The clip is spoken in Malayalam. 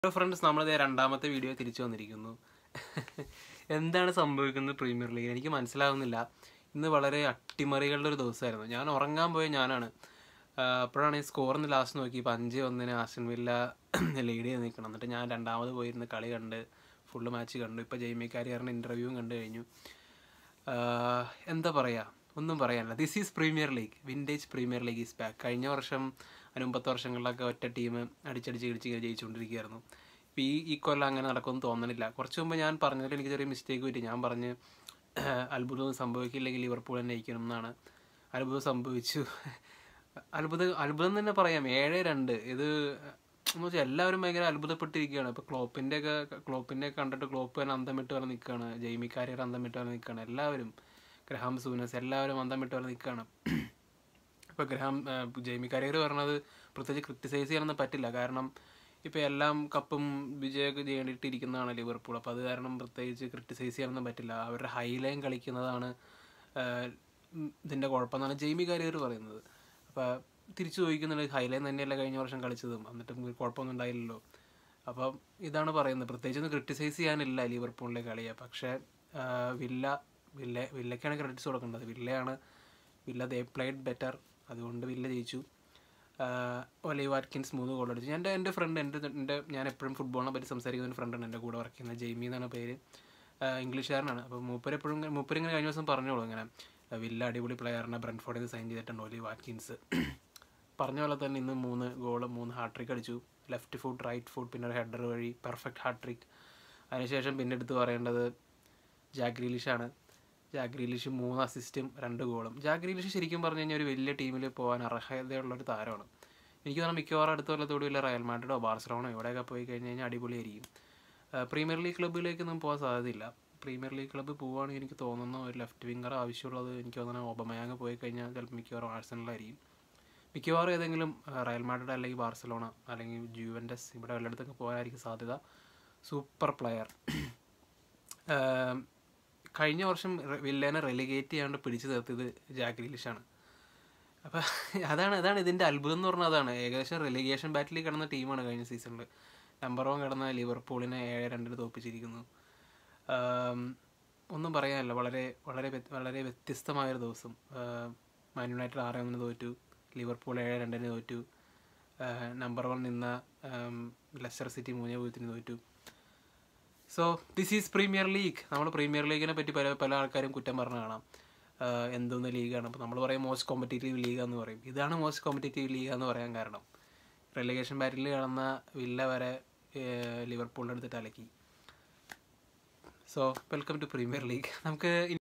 ഹലോ ഫ്രണ്ട്സ് നമ്മളിത് രണ്ടാമത്തെ വീഡിയോ തിരിച്ചു വന്നിരിക്കുന്നു എന്താണ് സംഭവിക്കുന്നത് പ്രീമിയർ ലീഗ് എനിക്ക് മനസ്സിലാവുന്നില്ല ഇന്ന് വളരെ അട്ടിമറികളുടെ ഒരു ദിവസമായിരുന്നു ഞാൻ ഉറങ്ങാൻ പോയ ഞാനാണ് ആഹ് അപ്പോഴാണ് ഈ സ്കോറിന് ലാസ്റ്റ് നോക്കി ഇപ്പം അഞ്ച് ഒന്നിന് ആസ്റ്റൻ വില്ല ലീഡ് ചെയ്ത് നിൽക്കണം എന്നിട്ട് ഞാൻ രണ്ടാമത് പോയിരുന്ന് കളി കണ്ട് ഫുള്ള് മാച്ച് കണ്ടു ഇപ്പോൾ ജെയ്മി കാരിയറിൻ്റെ ഇൻ്റർവ്യൂവും കണ്ടു കഴിഞ്ഞു ആഹ് എന്താ പറയുക ഒന്നും പറയാനില്ല this is premier league vintage premier league is back കഴിഞ്ഞ വർഷം അതിന് മുമ്പത്തെ വർഷങ്ങളിലൊക്കെ ഒറ്റ ടീം അടിച്ചടിച്ച് ഇടിച്ച് ഇങ്ങനെ ജയിച്ചുകൊണ്ടിരിക്കുകയായിരുന്നു ഇപ്പോൾ ഈ ഈ കൊല്ലം അങ്ങനെ നടക്കുമെന്ന് തോന്നണില്ല കുറച്ച് മുമ്പ് ഞാൻ പറഞ്ഞതിൽ എനിക്ക് ചെറിയ മിസ്റ്റേക്ക് പറ്റി ഞാൻ പറഞ്ഞ് അത്ഭുതം സംഭവിക്കില്ലെങ്കിൽ ലിവർപൂൾ തന്നെ ജയിക്കണം എന്നാണ് അത്ഭുതം സംഭവിച്ചു അത്ഭുതം അത്ഭുതം തന്നെ പറയാം ഏഴ് രണ്ട് ഇത് എന്ന് വെച്ചാൽ എല്ലാവരും ഭയങ്കര അത്ഭുതപ്പെട്ടിരിക്കുകയാണ് ഇപ്പോൾ ക്ലോപ്പിൻ്റെ ഒക്കെ ക്ലോപ്പിൻ്റെ കണ്ടിട്ട് ക്ലോപ്പ് തന്നെ അന്തം വിട്ട് വരെ നിൽക്കുകയാണ് ജെയ്മി കാരിയർ അന്തം വിട്ട് വരെ നിൽക്കുകയാണ് എല്ലാവരും ഗ്രഹാം സൂനസ് എല്ലാവരും അന്തം വിട്ട് വരെ നിൽക്കുകയാണ് ഇപ്പോൾ ഗ്രഹാം ജെയ്മി കാരിയർ പറഞ്ഞത് പ്രത്യേകിച്ച് ക്രിട്ടിസൈസ് ചെയ്യാനൊന്നും പറ്റില്ല കാരണം ഇപ്പോൾ എല്ലാം കപ്പും വിജയമൊക്കെ ചെയ്യേണ്ടിയിട്ടിരിക്കുന്നതാണ് ലിവർപൂൾ അപ്പോൾ അത് കാരണം പ്രത്യേകിച്ച് ക്രിട്ടിസൈസ് ചെയ്യാനൊന്നും പറ്റില്ല അവരുടെ ഹൈ ലൈൻ കളിക്കുന്നതാണ് ആഹ്, ഉം, ഇതിൻ്റെ കുഴപ്പമെന്നാണ് ജെയ്മി കാരിയർ പറയുന്നത് അപ്പോൾ തിരിച്ചു ചോദിക്കുന്നുണ്ട് ഹൈലൈൻ തന്നെയല്ല കഴിഞ്ഞ വർഷം കളിച്ചതും എന്നിട്ടും കുഴപ്പമൊന്നും ഉണ്ടായില്ലല്ലോ അപ്പം ഇതാണ് പറയുന്നത് പ്രത്യേകിച്ച് ഒന്ന് ക്രിട്ടിസൈസ് ചെയ്യാനില്ല ലിവർപൂളിലെ കളിയെ പക്ഷേ ആഹ്, വില്ല വില്ല വില്ലയ്ക്കാണ് ക്രെഡിറ്റ്സ് കൊടുക്കേണ്ടത് വില്ലയാണ് വില്ല ദേ പ്ലേഡ് ബെറ്റർ അതുകൊണ്ട് വില്ല ജയിച്ചു ഒലി വാറ്റ്കിൻസ് മൂന്ന് ഗോൾ അടിച്ചു എൻ്റെ എൻ്റെ ഫ്രണ്ട് എൻ്റെ എൻ്റെ ഞാൻ എപ്പോഴും ഫുട്ബോളിനെ പറ്റി സംസാരിക്കുന്ന ഒരു ഫ്രണ്ടാണ് എൻ്റെ കൂടെ വർക്ക് ചെയ്യുന്നത് ജെയ്മി എന്നാണ് പേര് ആഹ് ഇംഗ്ലീഷുകാരനാണ് അപ്പോൾ മൂപ്പര് എപ്പോഴും മൂപ്പര് ഇങ്ങനെ കഴിഞ്ഞ ദിവസം പറഞ്ഞോളൂ ഇങ്ങനെ ആഹ് വില്ല അടിപൊളി പ്ലെയറിനെ ബ്രൻഫോർഡിൽ നിന്ന് സൈൻ ചെയ്തിട്ടുണ്ട് ഒലി വാറ്റ്കിൻസ് പറഞ്ഞ പോലെ തന്നെ ഇന്ന് മൂന്ന് ഗോൾ മൂന്ന് ഹാട്രിക് അടിച്ചു ലെഫ്റ്റ് ഫുട്ട് റൈറ്റ് ഫുട്ട് പിന്നെ ഒരു ഹെഡർ വഴി പെർഫെക്റ്റ് ഹാട്രിക് അതിനുശേഷം പിന്നെ എടുത്ത് പറയേണ്ടത് ജാക്ക് ഗ്രീലിഷാണ് ജാക്ക് ഗ്രീലിഷ് മൂന്ന് അസിസ്റ്റും രണ്ട് ഗോളും ജാക്ക് ഗ്രീലിഷ് ശരിക്കും പറഞ്ഞു കഴിഞ്ഞാൽ ഒരു വലിയ ടീമിൽ പോകാൻ അർഹതയുള്ള ഒരു താരമാണ് എനിക്ക് തോന്നുന്നു മിക്കവാറും അടുത്ത കൊല്ലത്തോട് വല്ല റയൽ മാഡ്രിഡോ ബാർസലോണോ എവിടെയൊക്കെ പോയി കഴിഞ്ഞ് കഴിഞ്ഞാൽ അടിപൊളിയായിരിക്കും ആഹ് പ്രീമിയർ ലീഗ് ക്ലബ്ബിലേക്കൊന്നും പോകാൻ സാധ്യതയില്ല പ്രീമിയർ ലീഗ് ക്ലബ്ബ് പോവുകയാണെങ്കിൽ എനിക്ക് തോന്നുന്ന ഒരു ലെഫ്റ്റ് വിംഗർ ആവശ്യമുള്ളത് എനിക്ക് തോന്നുന്നു ഒബമയാങ് പോയി കഴിഞ്ഞാൽ ചിലപ്പോൾ മിക്കവാറും ആഴ്സണലായിരിക്കും മിക്കവാറും ഏതെങ്കിലും ആഹ് റയൽ മാഡ്രിഡ് അല്ലെങ്കിൽ ബാർസലോണ അല്ലെങ്കിൽ ജൂവൻറ്റസ് ഇവിടെ വല്ലയിടത്തൊക്കെ പോകാനായിരിക്കും സാധ്യത സൂപ്പർ പ്ലെയർ കഴിഞ്ഞ വർഷം റെ- വില്ലേനെ റെലിഗേറ്റ് ചെയ്യാണ്ട് പിടിച്ചു നിർത്തിയത് ജാക്ക് ഗ്രീലിഷാണ് അപ്പം അതാണ് അതാണ് ഇതിൻ്റെ അത്ഭുതം എന്ന് പറഞ്ഞാൽ അതാണ് ഏകദേശം റെലിഗേഷൻ ബാറ്റിൽ കിടന്ന ടീമാണ് കഴിഞ്ഞ സീസണിൽ നമ്പർ വൺ കിടന്ന ലിവർപൂളിനെ ഏഴ് രണ്ടിന് തോപ്പിച്ചിരിക്കുന്നു ആം, ഒന്നും പറയാനില്ല വളരെ വളരെ വ്യത്- വളരെ വ്യത്യസ്തമായൊരു ദിവസം മാൻ യുണൈറ്റഡ് ആറ് ഒന്നിന് തോറ്റു ലിവർപൂൾ ഏഴ് രണ്ടിന് തോറ്റു നമ്പർ വൺ നിന്ന ആം, ലെസ്റ്റർ സിറ്റി മൂന്നേ പൂജ്യത്തിന് തോറ്റു so this is premier league നമ്മൾ പ്രീമിയർ ലീഗിനെ പറ്റി പല പല ആൾക്കാരും കുറ്റം പറഞ്ഞു കാണാം ആഹ് എന്തോന്ന് ലീഗാണ് അപ്പോൾ നമ്മൾ പറയും മോസ്റ്റ് കോമ്പറ്റേറ്റീവ് ലീഗ് എന്ന് പറയും ഇതാണ് മോസ്റ്റ് കോമ്പറ്റേറ്റീവ് ലീഗ് എന്ന് പറയാൻ കാരണം റെലിഗേഷൻ ബാറ്റിൽ കിടന്ന വില്ല വരെ ലിവർപൂളിൻ്റെ അടുത്തിട്ട് അലക്കി so welcome to premier league നമുക്ക്